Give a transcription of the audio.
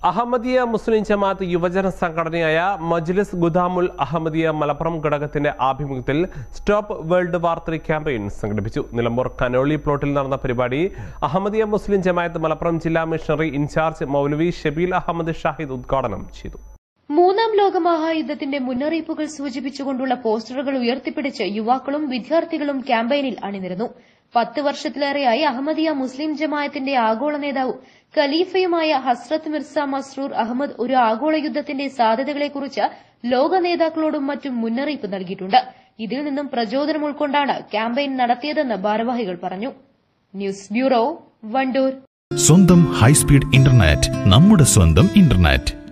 അഹമ്മദിയ മുസ്ലിം ജമാഅത്ത് യുവജന സംഘടനയായ മജ്ലിസ് ഗുദാമുൽ അഹമ്മദിയ മലപ്പുറം ഘടകത്തിന്റെ ആഭിമുഖ്യത്തിൽ stop world war three campaign സംഘടിപ്പിച്ചു നിലമ്പൂർ കനോളി പ്ലോട്ടിൽ നടന്ന പരിപാടി അഹമ്മദിയ മുസ്ലിം ജമാഅത്ത് മലപ്പുറം ജില്ലാ മിഷണറി ഇൻചാർജ് മൗലവി ഷബീൽ അഹമ്മദ് ഷാഹിദ് ഉദ്ഘാടനം ചെയ്തു മൂന്നാം ലോക മഹായുദ്ധത്തിന്റെ മുന്നറിയിപ്പുകൾ സൂചിപ്പിച്ചുകൊണ്ടുള്ള പോസ്റ്ററുകൾ ഉയർത്തിപ്പിടിച്ച് യുവാക്കളും വിദ്യാർത്ഥികളും ക്യാമ്പയിനിൽ അണിനിരന്നു പത്ത് വർഷത്തിലേറെയായി അഹമ്മദിയ മുസ്ലിം ജമായത്തിന്റെ ആഗോള നേതാവും ഖലീഫയുമായ ഹസ്രത്ത് മിർസ മസ്രൂർ അഹമ്മദ് ഒരു ആഗോള യുദ്ധത്തിന്റെ സാധ്യതകളെക്കുറിച്ച് ലോക നേതാക്കളോടും മറ്റും മുന്നറിയിപ്പ് നൽകിയിട്ടുണ്ട് ഇതിൽ നിന്നും പ്രചോദനം ഉൾക്കൊണ്ടാണ് ക്യാമ്പയിൻ നടത്തിയതെന്ന് ഭാരവാഹികൾ പറഞ്ഞു ന്യൂസ് ബ്യൂറോ വണ്ടൂർ സ്വന്തം ഹൈസ്പീഡ് ഇന്റർനെറ്റ് നമ്മുടെ സ്വന്തം ഇന്റർനെറ്റ്